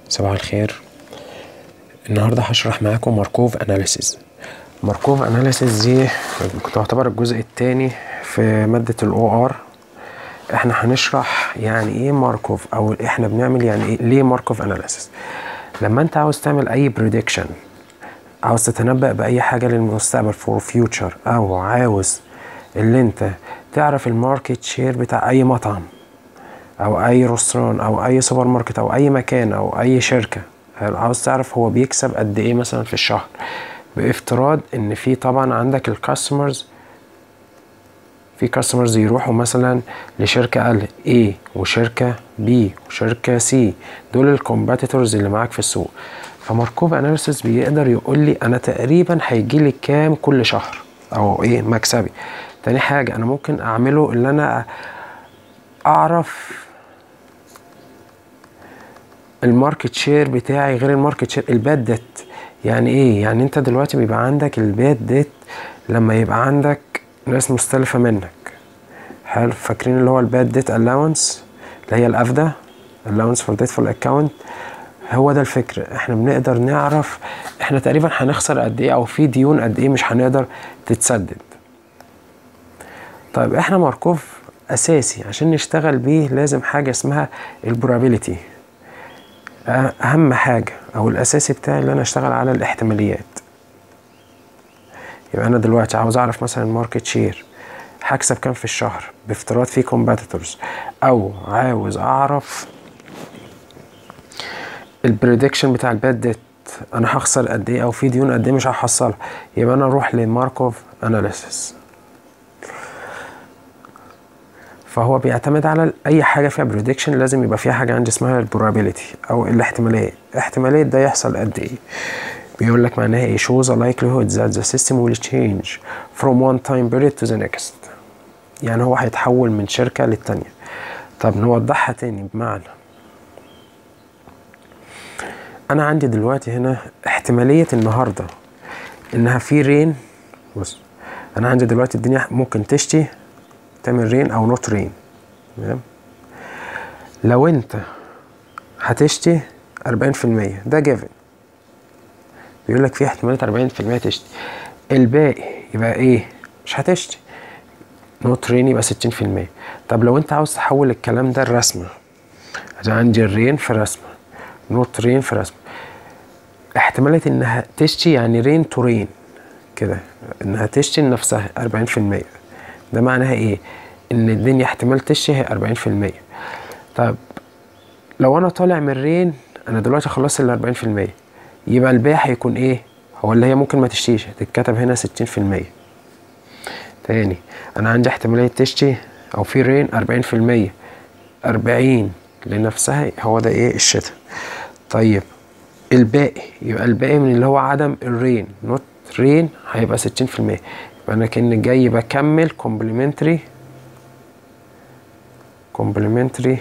صباح الخير النهارده هشرح معاكم ماركوف اناليسيز ماركوف اناليسيز دي تعتبر الجزء الثاني في ماده الاو ار احنا هنشرح يعني ايه ماركوف او احنا بنعمل يعني ايه ليه ماركوف اناليسيز لما انت عاوز تعمل اي بريدكشن عاوز تتنبأ بأي حاجة للمستقبل فور فيوتشر أو عاوز اللي أنت تعرف الماركت شير بتاع أي مطعم أو أي رستوران أو أي سوبر ماركت أو أي مكان أو أي شركة عاوز تعرف هو بيكسب قد إيه مثلا في الشهر بافتراض إن في طبعا عندك الكاستمرز في كاستمرز يروحوا مثلا لشركة ال A وشركة B وشركة C دول الكومباتيتورز اللي معاك في السوق فماركوف اناليسيس بيقدر يقول لي انا تقريبا هيجي لي كام كل شهر او ايه مكسبي تاني حاجة انا ممكن اعمله اللي انا اعرف الماركت شير بتاعي غير الماركت شير الباد ديت يعني ايه يعني انت دلوقتي بيبقى عندك الباد ديت لما يبقى عندك ناس مستلفة منك حلو فاكرين اللي هو الباد ديت الاونس اللي هي الافدا allowance for debtful account هو ده الفكر احنا بنقدر نعرف احنا تقريبا هنخسر قد ايه او في ديون قد ايه مش هنقدر تتسدد طيب احنا ماركوف اساسي عشان نشتغل بيه لازم حاجة اسمها البروبابيليتي اهم حاجة او الاساسي بتاعي اللي انا اشتغل على الاحتماليات يبقى انا دلوقتي عاوز اعرف مثلا الماركت شير هكسب كام في الشهر بافتراض في كومباتيتورز او عاوز اعرف البريدكشن بتاع الباد ديت انا هخسر قد ايه او في ديون قد ايه مش هحصلها يبقى انا اروح لماركوف اناليسيس فهو بيعتمد على اي حاجه فيها بريدكشن لازم يبقى فيها حاجه عندي اسمها البروبابيلتي او الاحتماليه احتماليه ده يحصل قد ايه بيقول لك معناها ايه shows a likelihood that the system will change from one time period to the next يعني هو هيتحول من شركه للتانيه طب نوضحها تاني بمعنى انا عندي دلوقتي هنا احتماليه النهارده انها في رين بص انا عندي دلوقتي الدنيا ممكن تشتي تعمل رين او نوت رين تمام لو انت هتشتي 40% ده جيفن بيقول لك في احتماليه 40% تشتي الباقي يبقى ايه مش هتشتي نوت رين يبقى 60% طب لو انت عاوز تحول الكلام ده لرسمه عندي الرين في رسمه نوت رين في رسم احتمالية انها تشتي يعني رين تو رين كده انها تشتي لنفسها أربعين في المية ده معناها ايه ان الدنيا احتمال تشتي هي أربعين في المية طب لو انا طالع من رين انا دلوقتي خلصت ال 40 في المية يبقى الباقي هيكون ايه هو اللي هي ممكن ما تشتيش تتكتب هنا ستين في المية تاني انا عندي احتمالية تشتي او في رين أربعين في المية أربعين لنفسها هو ده ايه الشتاء طيب الباقي يبقى الباقي من اللي هو عدم الرين نوت رين هيبقى ستين في المية يبقى انا كأني جاي بكمل كومبلمنتري كومبلمنتري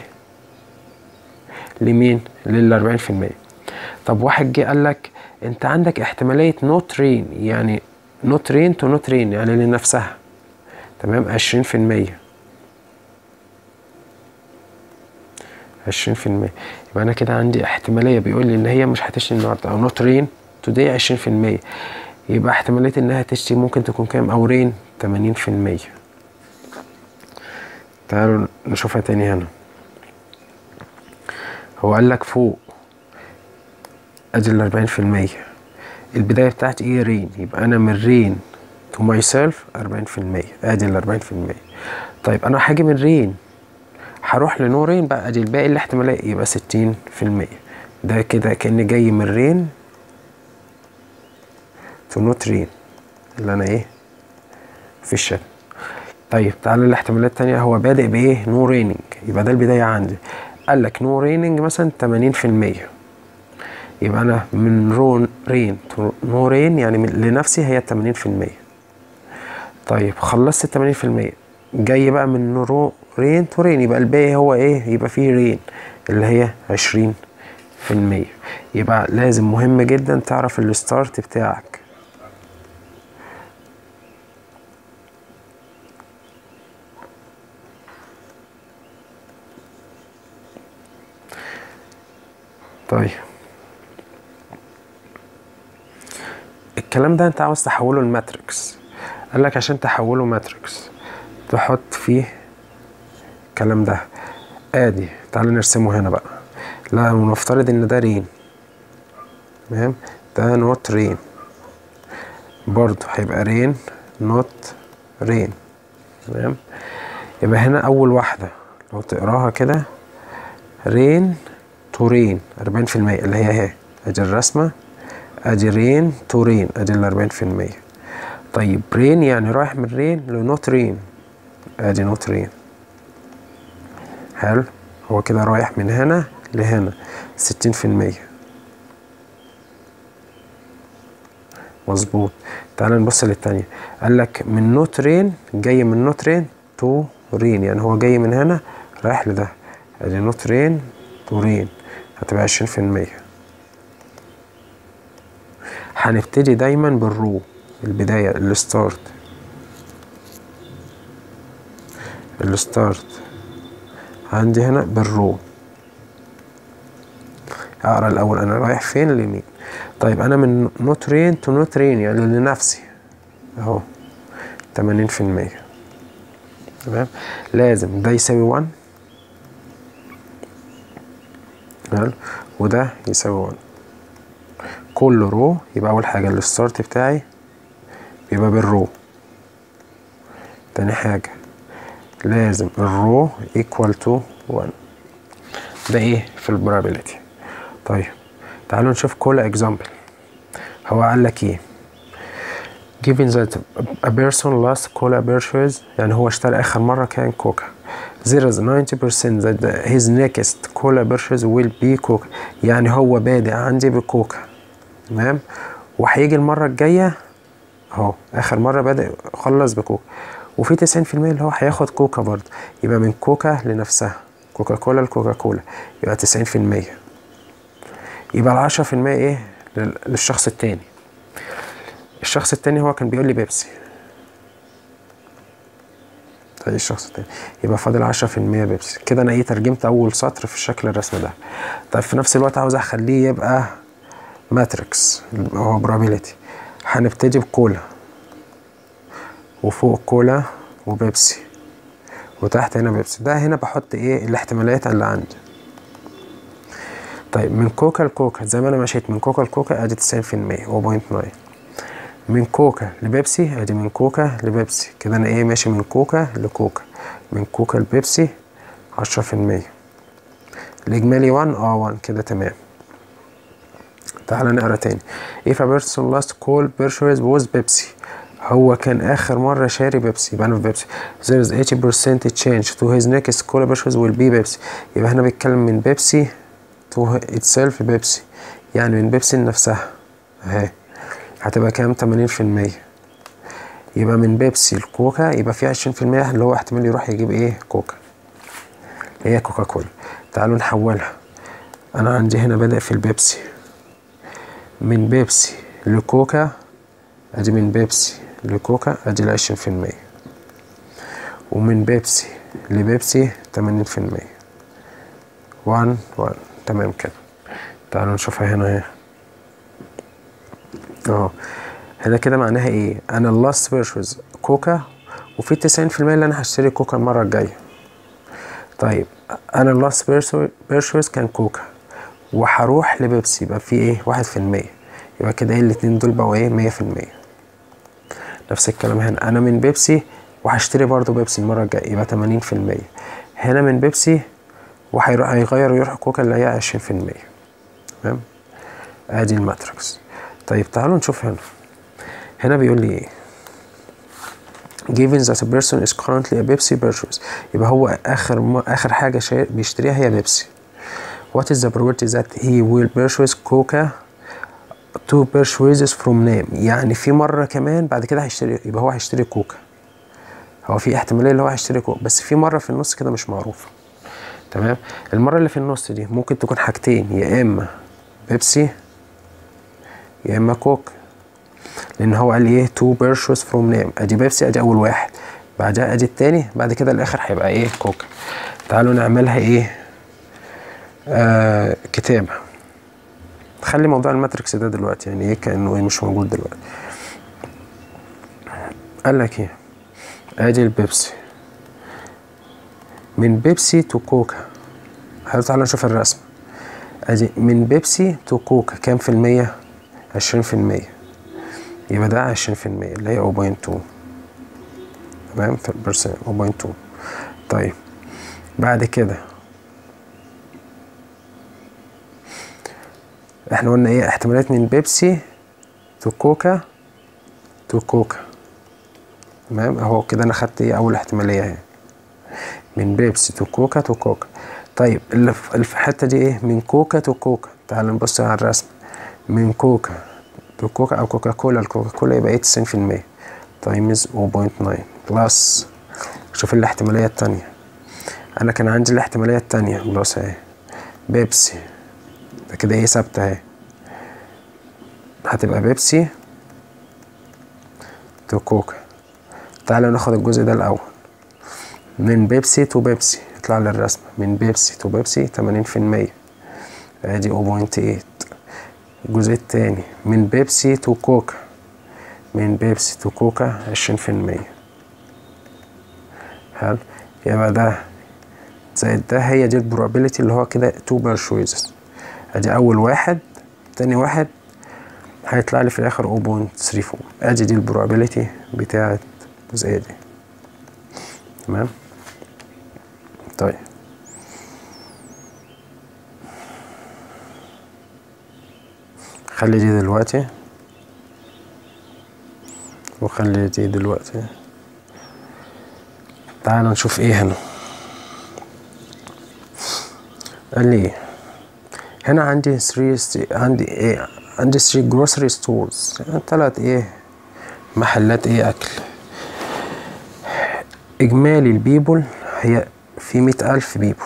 لمين لل 40 في المية طب واحد جه قال لك انت عندك احتمالية نوت رين يعني نوت رين تو نوت رين يعني لنفسها تمام عشرين في المية عشرين في المية يبقى أنا كده عندي احتمالية بيقول لي إن هي مش هتشتي النهاردة أو نوت رين توداي عشرين في المية يبقى احتمالية إنها تشتي ممكن تكون كام أو رين تمانين في المية تعالوا نشوفها تاني هنا هو قال لك فوق أدي الأربعين في المية البداية بتاعتي إيه رين يبقى أنا من رين تو ماي سيلف أربعين في المية أدي الأربعين في المية طيب أنا هاجي من رين هروح لنورين بقى ادي الباقي الاحتمالية يبقى ستين في المية ده كده كأني جاي من رين تو نوت رين اللي انا ايه في الشتاء طيب تعالى الاحتمالات التانية هو بادئ بايه نو ريننج يبقى ده البداية عندي قال لك نو ريننج مثلا تمانين في المية يبقى انا من رون رين تو نو رين يعني من لنفسي هي تمانين في المية طيب خلصت التمانين في المية جاي بقى من نورو رين تو رين يبقى الباقي هو ايه يبقى فيه رين اللي هي عشرين في المية يبقى لازم مهم جدا تعرف الستارت بتاعك طيب الكلام ده انت عاوز تحوله لماتريكس قال لك عشان تحوله ماتريكس تحط فيه الكلام ده ادي تعالى نرسمه هنا بقى لا ونفترض ان ده رين تمام ده نوت رين برضه هيبقى رين نوت رين تمام يبقى هنا اول واحدة لو تقراها كده رين تو رين أربعين في المية اللي هي اهي ادي الرسمة ادي رين تو رين ادي الأربعين في المية طيب رين يعني رايح من رين لنوت رين ادي نوت رين حلو هو كده رايح من هنا لهنا ستين في المية مظبوط تعال نبص للتانية قال لك من نوت رين جاي من نوت رين تو رين يعني هو جاي من هنا رايح لده ادي نوت رين تو رين هتبقى عشرين في المية هنبتدي دايما بالرو البداية الستارت الستارت عندي هنا بالرو اقرا الاول انا رايح فين اليمين طيب انا من نوت رين تو نوت رين يعني لنفسي اهو تمانين في المية تمام لازم ده يساوي وان وده يساوي وان كل رو يبقى اول حاجة الستارت بتاعي بيبقى بالرو تاني حاجة لازم الرو equal to 1 ده ايه في البروبابيلتي طيب تعالوا نشوف كل example هو قال لك ايه given that a person last cola purchase يعني هو اشترى اخر مرة كان كوكا there is 90% that his next cola purchase will be coca يعني هو بادئ عندي بكوكا تمام وهيجي المرة الجاية اهو اخر مرة بادئ خلص بكوكا وفي تسعين في المية اللي هو هياخد كوكا برضه يبقى من كوكا لنفسها كوكا كولا لكوكا كولا يبقى تسعين في المية يبقى العشرة في المية ايه للشخص التاني الشخص التاني هو كان بيقول لي بيبسي طيب الشخص التاني يبقى فاضل عشرة في المية بيبسي كده انا ايه ترجمت اول سطر في الشكل الرسم ده طيب في نفس الوقت عاوز اخليه يبقى ماتريكس هو probability هنبتدي بكولا وفوق كولا وبيبسي وتحت هنا بيبسي ده هنا بحط ايه الاحتماليات اللي عندي طيب من كوكا لكوكا زي ما انا مشيت من كوكا لكوكا ادي تسعين في المية هو بوينت ناين من كوكا لبيبسي ادي من كوكا لبيبسي كده انا ايه ماشي من كوكا لكوكا من كوكا لبيبسي عشرة في المية الاجمالي وان اه وان كده تمام تعالى نقرا تاني if a person last call purchase was Pepsi هو كان آخر مرة شاري بيبسي يبقى أنا في بيبسي there is 80% change to his next cola purchase will be بيبسي يبقى هنا بيتكلم من بيبسي to itself بيبسي يعني من بيبسي لنفسها اهي هتبقى كام تمانين في المية يبقى من بيبسي لكوكا يبقى في عشرين في المية اللي هو احتمال يروح يجيب ايه كوكا هي كوكا كولا تعالوا نحولها أنا عندي هنا بادئ في البيبسي من بيبسي لكوكا ادي من بيبسي لكوكا ادي العشرين في المية ومن بيبسي لبيبسي تمانين في المية وان وان تمام كده تعالوا نشوفها هنا اهي اه هنا كده معناها ايه انا اللاست بيرشوز كوكا وفي تسعين في المية اللي انا هشتري كوكا المرة الجاية طيب انا اللاست بيرشوز كان كوكا وهروح لبيبسي يبقى في ايه واحد في المية يبقى كده ايه الاتنين دول بقوا ايه مية في المية نفس الكلام هنا انا من بيبسي وهشتري برضو بيبسي المرة الجاية يبقى تمانين في المية هنا من بيبسي وهيروح هيغير ويروح كوكا اللي هي عشرين في المية تمام ادي الماتريكس طيب تعالوا نشوف هنا هنا بيقول لي ايه given that a person is currently a Pepsi purchase يبقى هو اخر م... اخر حاجة شا... بيشتريها هي بيبسي what is the probability that he will purchase coca two purchases from name يعني في مرة كمان بعد كده هيشتري يبقى هو هيشتري كوكا هو في احتمالية اللي هو هيشتري كوكا بس في مرة في النص كده مش معروفة تمام المرة اللي في النص دي ممكن تكون حاجتين يا اما بيبسي يا اما كوك لان هو قال ايه تو بيرشوز فروم نيم ادي بيبسي ادي اول واحد بعدها ادي التاني بعد كده الاخر هيبقى ايه كوكا تعالوا نعملها ايه آه كتابة خلي موضوع الماتريكس ده دلوقتي يعني ايه كانه ايه مش موجود دلوقتي قال لك ايه ادي البيبسي من بيبسي تو كوكا حلو تعالى نشوف الرسم ادي من بيبسي تو كوكا كام في المية عشرين في المية يبقى ده عشرين في المية اللي هي 0.2 تمام في البرسنت 0.2 طيب بعد كده احنا قلنا ايه احتمالات من بيبسي تو كوكا تو كوكا تمام اهو كده انا خدت ايه اول احتماليه اهي من بيبسي تو كوكا تو كوكا طيب اللي في اللي في الحته دي ايه من كوكا تو كوكا تعال نبص على الرسم من كوكا تو كوكا او كوكا كولا الكوكا كولا يبقى ايه 90% تايمز 0.9 بلس شوف الاحتماليه التانية انا كان عندي الاحتماليه التانية بلس اهي بيبسي ده كده ايه ثابته اهي هتبقى بيبسي تو كوكا تعالى ناخد الجزء ده الاول من بيبسي تو بيبسي يطلع لي الرسمة من بيبسي تو بيبسي تمانين في المية ادي 0.8 الجزء التاني من بيبسي تو كوكا من بيبسي تو كوكا عشرين في المية حلو يبقى ده زائد ده هي دي البروبابيلتي اللي هو كده تو برشويزز ادي اول واحد تاني واحد هيطلع لي في الاخر 0.34 ادي دي البروبابيلتي بتاعت الجزئية دي تمام طيب خلي دي دلوقتي وخلي دي دلوقتي تعال نشوف ايه هنا قال لي ايه هنا عندي 3 عندي ايه عندي 3 جروسري ستورز تلات ايه محلات ايه اكل اجمالي البيبل هي في مئة ألف بيبل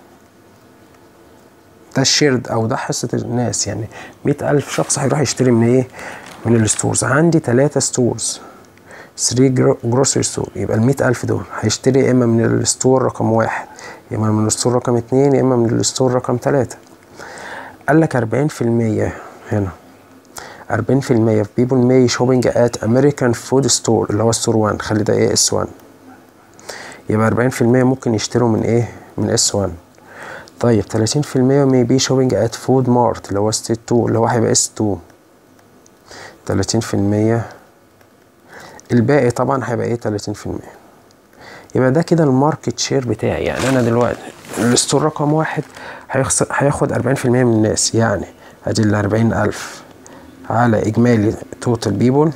ده الشيرد أو ده حصة الناس يعني مئة ألف شخص هيروح يشتري من إيه من الستورز عندي تلاتة ستورز 3 جروسري ستور يبقى المئة ألف دول هيشتري يا إما من الستور رقم واحد يا إما من الستور رقم اتنين يا إما من الستور رقم تلاتة قال لك أربعين في المية هنا أربعين في المية في people may shopping at American food store اللي هو ستور وان خلي ده إيه اس وان يبقى أربعين في المية ممكن يشتروا من ايه من اس وان طيب تلاتين في المية maybe shopping at food mart اللي هو ستيت تو اللي هو هيبقى اس تو تلاتين في المية الباقي طبعا هيبقى ايه تلاتين في المية يبقى ده كده الماركت شير بتاعي يعني انا دلوقتي الستور رقم واحد هيخسر هياخد أربعين في المية من الناس يعني ادي الأربعين ألف على إجمالي توتال بيبول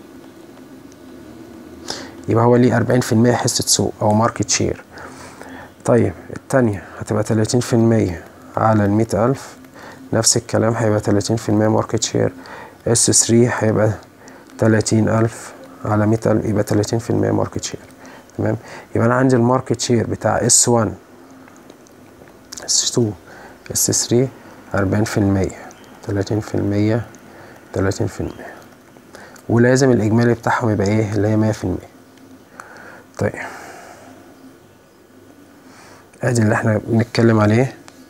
يبقى هو ليه أربعين في المية حصة سوق أو ماركت شير طيب التانية هتبقى تلاتين في المية على المية ألف نفس الكلام هيبقى تلاتين في المية ماركت شير اس ثري هيبقى تلاتين ألف على مية ألف يبقى تلاتين في المية ماركت شير تمام يبقى أنا عندي الماركت شير بتاع اس وان اس تو اس ثري أربعين في المية تلاتين في المية تلاتين في المية ولازم الإجمالي بتاعهم يبقى إيه اللي هي مية في المية طيب ادي اللي احنا بنتكلم عليه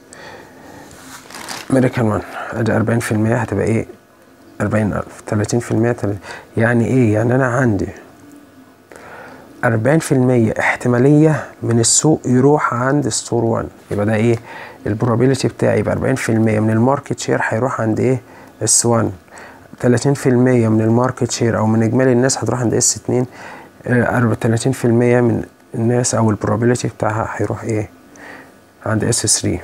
امريكان وان ادي اربعين في المية هتبقى ايه أربعين ألف تلاتين في المية يعني ايه يعني انا عندي أربعين في المية احتمالية من السوق يروح عند ستور وان يبقى ده ايه البروبابيلتي بتاعي يبقى أربعين في المية من الماركت شير هيروح عند ايه اس وان تلاتين في المية من الماركت شير او من اجمالي الناس هتروح عند اس اتنين تلاتين في المية من الناس او البروبابيلتي بتاعها هيروح ايه عند اس 3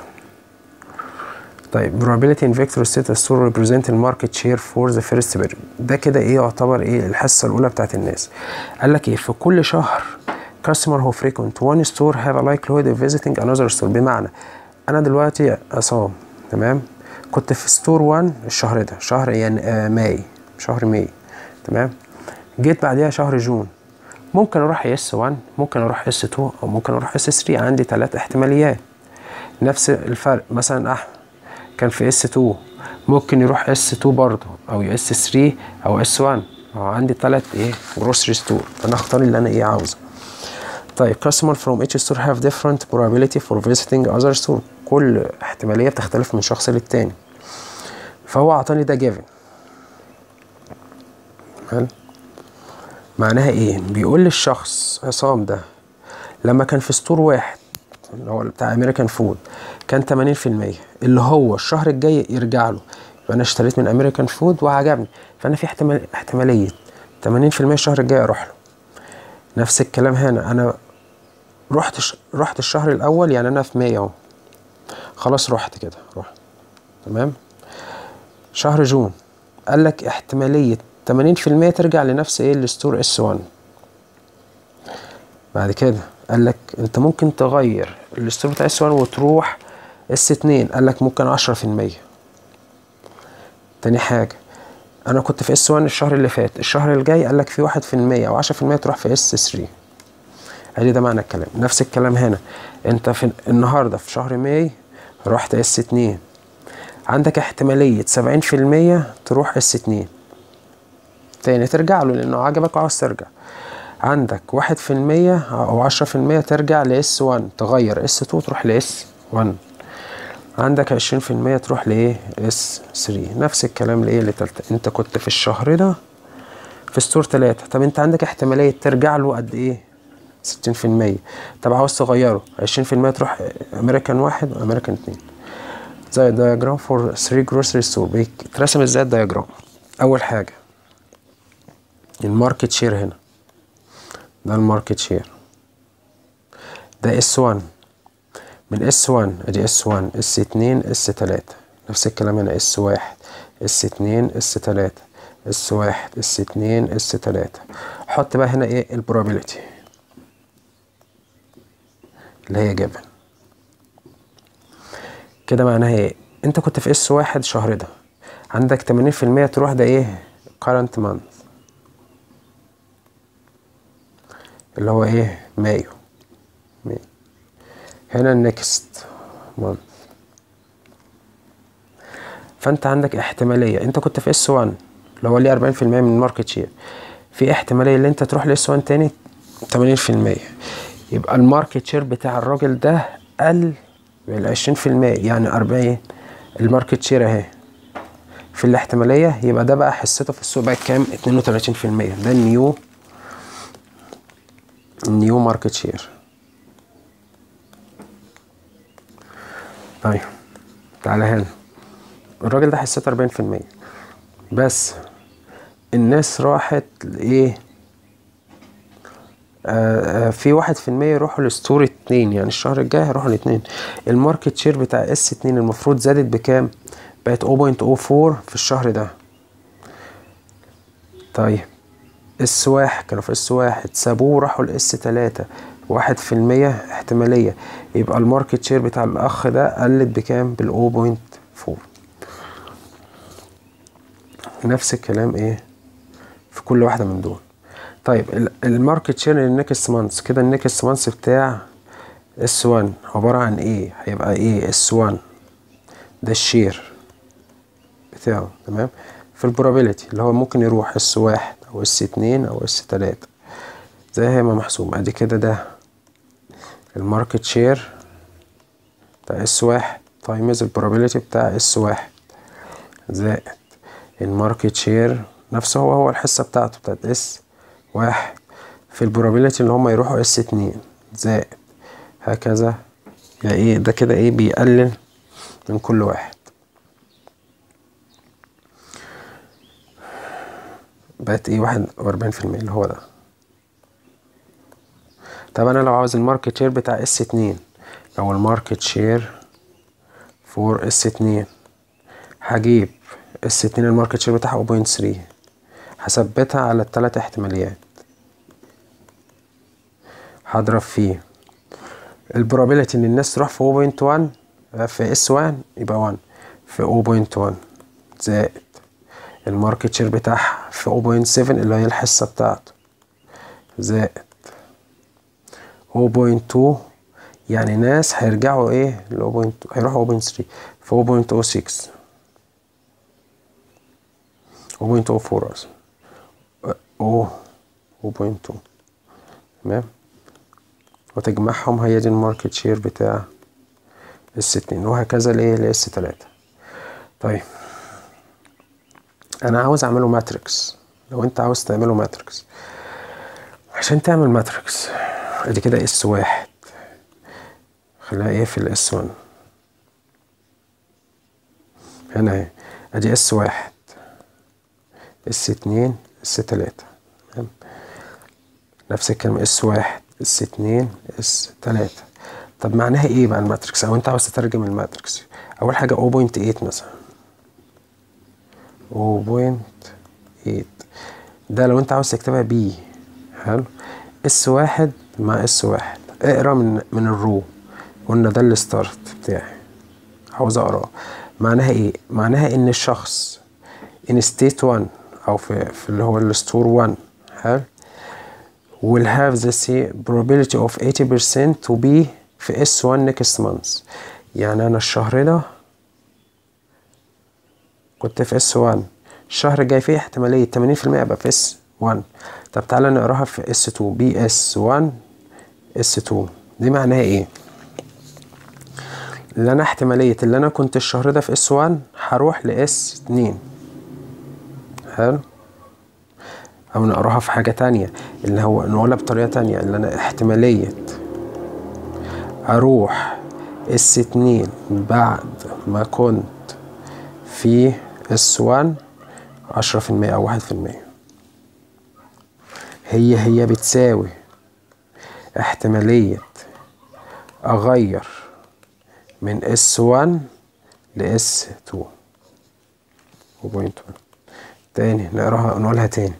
طيب probability in vector state store represent the market share for the first period ده كده ايه يعتبر ايه الحصه الاولى بتاعت الناس قال لك ايه في كل شهر customer who frequent one store have a likelihood of visiting another store بمعنى انا دلوقتي عصام تمام كنت في ستور 1 الشهر ده شهر يعني آه ماي شهر ماي تمام جيت بعديها شهر جون ممكن اروح اس 1 ممكن اروح اس 2 او ممكن اروح اس 3 عندي ثلاث احتماليات نفس الفرق مثلا احمد كان في اس 2 ممكن يروح اس 2 برضه او اس 3 او اس 1 هو عندي ثلاث ايه جروسري ستور فانا اختار اللي انا ايه عاوزه طيب customer from each store have different probability for visiting other store كل احتمالية بتختلف من شخص للتاني فهو اعطاني ده جيفن حلو معناها ايه بيقول للشخص عصام ده لما كان في ستور واحد اللي هو بتاع امريكان فود كان 80% اللي هو الشهر الجاي يرجع له يبقى انا اشتريت من امريكان فود وعجبني فانا في احتمال احتماليه 80% الشهر الجاي اروح له نفس الكلام هنا انا رحت ش... رحت الشهر الاول يعني انا في 100 اهو خلاص رحت كده رحت تمام شهر جون قال لك احتماليه 80% ترجع لنفس ايه الستور اس 1 بعد كده قال لك انت ممكن تغير الستور بتاع اس 1 وتروح اس 2 قال لك ممكن 10% تاني حاجه انا كنت في اس 1 الشهر اللي فات الشهر الجاي قال لك في 1% او 10% تروح في اس 3 ادي ده معنى الكلام نفس الكلام هنا انت في النهارده في شهر ماي رحت اس 2 عندك احتماليه 70% تروح اس 2 تاني ترجع له لانه عجبك وعاوز ترجع عندك واحد في المية أو عشرة في المية ترجع لإس وان تغير إس تو تروح لإس وان عندك عشرين في المية تروح لإيه إس ثري نفس الكلام لإيه لتالتة أنت كنت في الشهر ده في ستور تلاتة طب أنت عندك احتمالية ترجع له قد إيه ستين في المية طب عاوز تغيره عشرين في المية تروح أمريكان واحد وأمريكان اتنين زي الدياجرام فور ثري جروسري ستور بيترسم ازاي الدياجرام أول حاجة الماركت شير هنا ده الماركت شير ده اس 1 من اس 1 ادي اس 1 اس 2 اس 3 نفس الكلام هنا اس 1 اس 2 اس 3 اس 1 اس 2 اس 3 حط بقى هنا ايه البروبابيلتي اللي هي جبن كده معناها ايه انت كنت في اس 1 شهر ده عندك 80% تروح ده ايه current month اللي هو ايه مايو مايو هنا النكست مانث فانت عندك احتماليه انت كنت في اس 1 اللي هو ليه 40% من الماركت شير في احتماليه ان انت تروح لاس 1 تاني 80% يبقى الماركت شير بتاع الراجل ده قل بال 20% يعني 40 الماركت شير اهي في الاحتماليه يبقى ده بقى حصته في السوق بقى كام 32% ده النيو نيو ماركت شير طيب تعالى هنا الراجل ده حسيت أربعين في المية بس الناس راحت ايه آه في واحد في المية يروحوا لستور اتنين يعني الشهر الجاي هيروحوا لاتنين الماركت شير بتاع اس اتنين المفروض زادت بكام بقت 0.04 في الشهر ده طيب اس واحد كانوا في اس واحد سابوه وراحوا لاس تلاتة واحد في المية احتمالية يبقى الماركت شير بتاع الأخ ده قلت بكام بال 0.4 نفس الكلام ايه في كل واحدة من دول طيب الماركت شير للنكست مانث كده النكست مانث بتاع اس 1 عبارة عن ايه هيبقى ايه اس 1 ده الشير بتاعه تمام في البروبابيلتي اللي هو ممكن يروح اس واحد او اس اتنين او اس تلاتة زي هي ما محسوم ادي كده ده الماركت شير بتاع اس واحد تايمز البروبابيلتي بتاع اس واحد زائد الماركت شير نفسه هو هو الحصة بتاعته بتاعت اس واحد في البروبابيلتي اللي هما يروحوا اس اتنين زائد هكذا يعني ايه ده كده ايه بيقلل من كل واحد بقت ايه واحد وأربعين في المية اللي هو ده طب انا لو عاوز الماركت شير بتاع اس اتنين لو الماركت شير فور اس اتنين هجيب اس اتنين الماركت شير بتاعها بوينت ثري هثبتها على التلات احتماليات هضرب فيه البروبابيلتي ان الناس تروح في 0.1 في اس 1 يبقى 1 في 0.1 زائد الماركت شير بتاعها في 0.7 اللي هي الحصة بتاعته زائد 0.2 يعني ناس هيرجعوا ايه ل 0.2 هيروحوا 0.3 في 0.06 0.04 اصلا او 0.2 تمام وتجمعهم هي دي الماركت شير بتاع اس اتنين وهكذا لايه لاس تلاتة طيب انا عاوز اعمله ماتريكس لو انت عاوز تعمله ماتريكس عشان تعمل ماتريكس ادي كده اس واحد خليها ايه في الاس 1 هنا اهي ادي اس واحد اس اتنين اس تلاتة تمام نفس الكلام اس واحد اس اتنين اس تلاتة طب معناها ايه بقى الماتريكس او انت عاوز تترجم الماتريكس اول حاجة 0.8 مثلا 0.8 ده لو انت عاوز تكتبها بي حلو اس واحد مع اس واحد اقرا من من الرو قلنا ده الستارت بتاعي عاوز اقراه معناها ايه معناها ان الشخص in state 1 او في, في اللي هو الستور 1 حلو will have the same probability of 80% to be في S1 next month يعني أنا الشهر ده كنت في S1 الشهر الجاي فيه احتمالية 80% أبقى في S1 طب تعالى نقراها في S2 BS1 S2 دي معناها إيه؟ اللي أنا احتمالية اللي أنا كنت الشهر ده في S1 هروح ل S2 حلو او نقراها في حاجة تانية اللي هو نقولها بطريقة تانية اللي انا احتمالية اروح اس اتنين بعد ما كنت في اس وان عشرة في المية او واحد في المية هي هي بتساوي احتمالية اغير من اس وان لاس تو وبوينت وان تاني نقراها نقولها تاني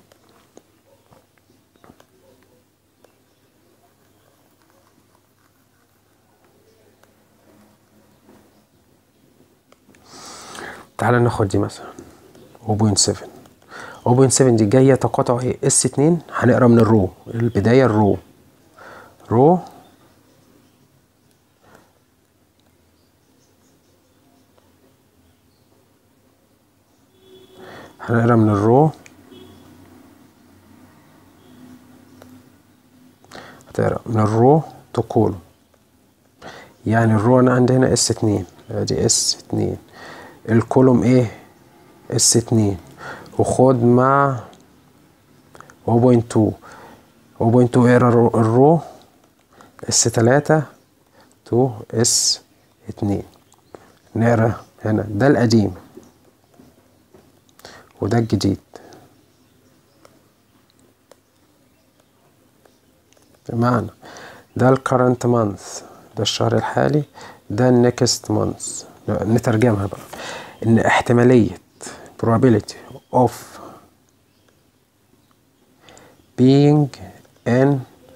تعال ناخد دي مثلا 0.7 0.7 دي جاية تقاطع ايه اس 2 هنقرا من الرو البداية الرو رو هنقرا من الرو هتقرا من الرو تو كولوم يعني الرو انا عندي هنا اس 2 ادي اس 2 الكولوم ايه اس 2 وخد مع 0.2 0.2 اقرا الرو اس 3 تو اس 2 نقرا هنا ده القديم وده الجديد بمعنى ده الكرنت مانث ده الشهر الحالي ده النكست مانث نترجمها بقى ان احتمالية probability of being in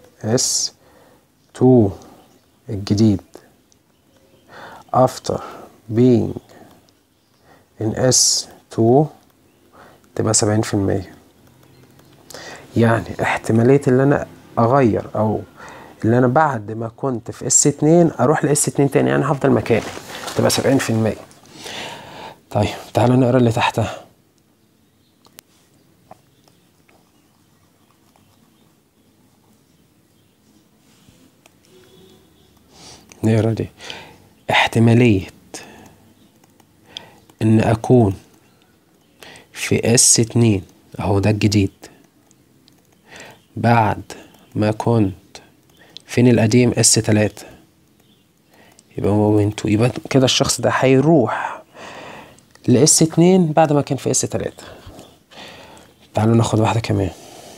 S2 الجديد after being in S2 تبقى سبعين في المية يعني احتمالية اللي انا اغير او اللي انا بعد ما كنت في اس اتنين اروح لاس اتنين تاني يعني هفضل مكاني تبقى سبعين في المية طيب تعالى نقرا اللي تحتها نقرا دي احتمالية ان اكون في اس اتنين اهو ده الجديد بعد ما كنت فين القديم اس تلاتة يبقى مومنتو يبقى كده الشخص ده هيروح لاس اتنين بعد ما كان في اس تلاتة تعالوا ناخد واحدة كمان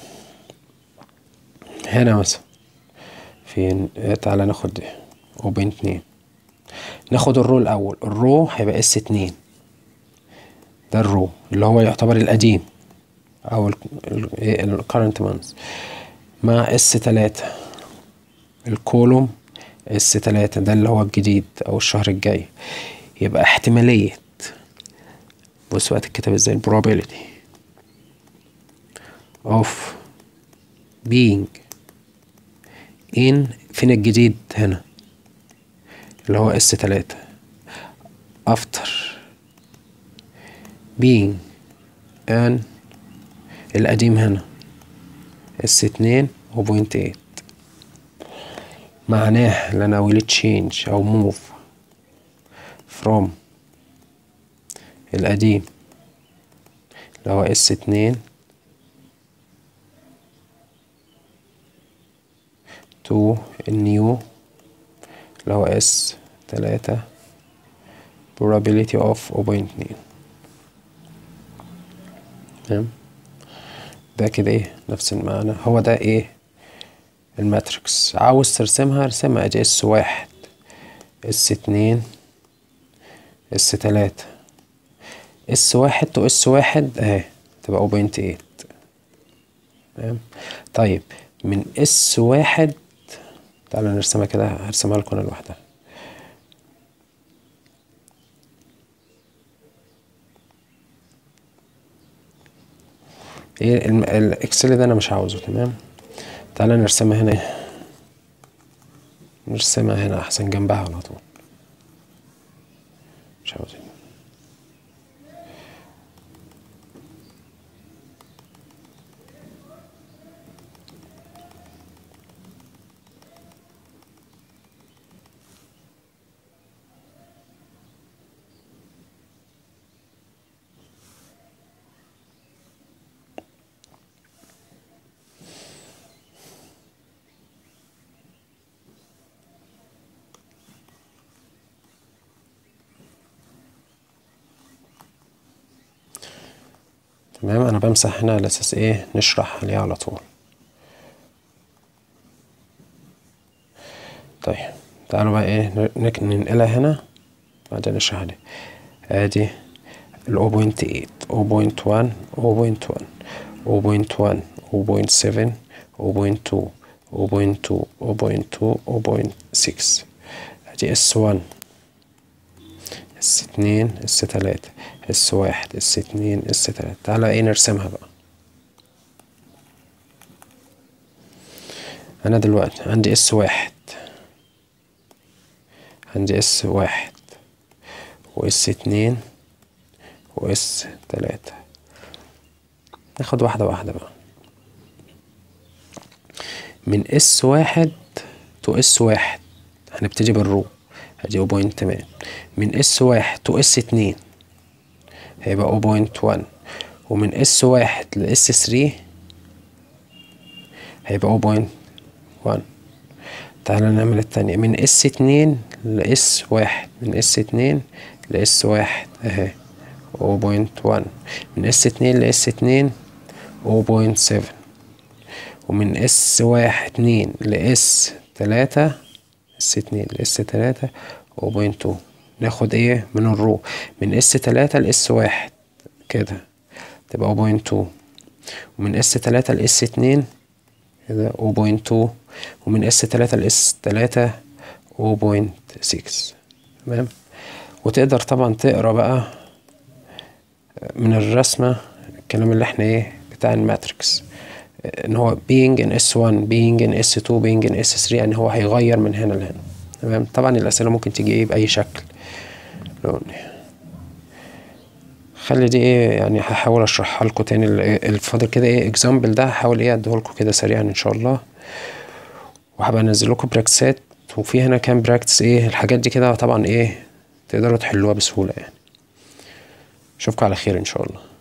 هنا مثلا فين تعالى ناخد دي وبين اتنين ناخد الرو الاول الرو هيبقى اس اتنين ده الرو اللي هو يعتبر القديم او الكرنت مانث مع اس تلاتة الكولوم اس تلاتة ده اللي هو الجديد او الشهر الجاي يبقى احتمالية بص بقى تتكتب ازاي probability of being in فين الجديد هنا اللي هو اس تلاتة after being an القديم هنا اس اتنين وبوينت ايت معناه ان انا will change او move from القديم اللي هو اس اتنين تو النيو اللي هو اس تلاتة probability of 0.2 تمام ده كده ايه نفس المعنى هو ده ايه الماتريكس عاوز ترسمها ارسمها ادي اس واحد اس اتنين اس تلاتة اس واحد تو اس واحد اهي تبقى 0.8 تمام طيب من اس واحد تعالى نرسمها كده هرسمها لكم انا لوحدها ايه الم- الاكسل ده انا مش عاوزه تمام تعالى نرسمها هنا نرسمها هنا احسن جنبها على طول مش عاوزين تمام انا بمسح هنا على اساس ايه نشرح عليه على طول طيب تعالوا بقى ايه ن- نك- ننقلها هنا بعدين نشرح عليه ادي ال 0.8 0.1 0.1 0.1 0.7 0.2 0.2 0.2 0.6 ادي اس 1 اس اتنين اس تلاتة اس واحد اس اتنين اس تلاتة تعالى ايه نرسمها بقى انا دلوقتي عندي اس واحد عندي اس واحد واس اتنين واس تلاتة ناخد واحدة واحدة بقى من اس واحد تو اس واحد هنبتدي بالرو ادي بوينت تمام من اس واحد تو اس اتنين هيبقى بوينت وان ومن اس واحد لاس ثري هيبقى بوينت وان تعالى نعمل التانية من اس اتنين لاس واحد من اس اتنين لاس واحد اهي بوينت وان من اس اتنين لاس اتنين بوينت سفن ومن اس واحد اتنين لاس تلاتة اس اتنين لاس تلاتة وبوينت تو ناخد ايه من الرو من اس تلاتة لاس واحد كده تبقى بوينت تو ومن اس تلاتة لاس اتنين كده بوينت تو ومن اس تلاتة لاس تلاتة بوينت سكس تمام وتقدر طبعا تقرا بقى من الرسمة الكلام اللي احنا ايه بتاع الماتريكس ان هو being in S1 being in S2 being in S3 يعني هو هيغير من هنا لهنا تمام طبعا الأسئلة ممكن تيجي ايه بأي شكل لون خلي دي ايه يعني هحاول اشرحها لكم تاني ال- الفاضل كده ايه اكزامبل ده هحاول ايه اديه لكم كده سريعا ان شاء الله وهبقى انزل لكم براكتسات وفي هنا كام براكتس ايه الحاجات دي كده طبعا ايه تقدروا تحلوها بسهولة يعني اشوفكم على خير ان شاء الله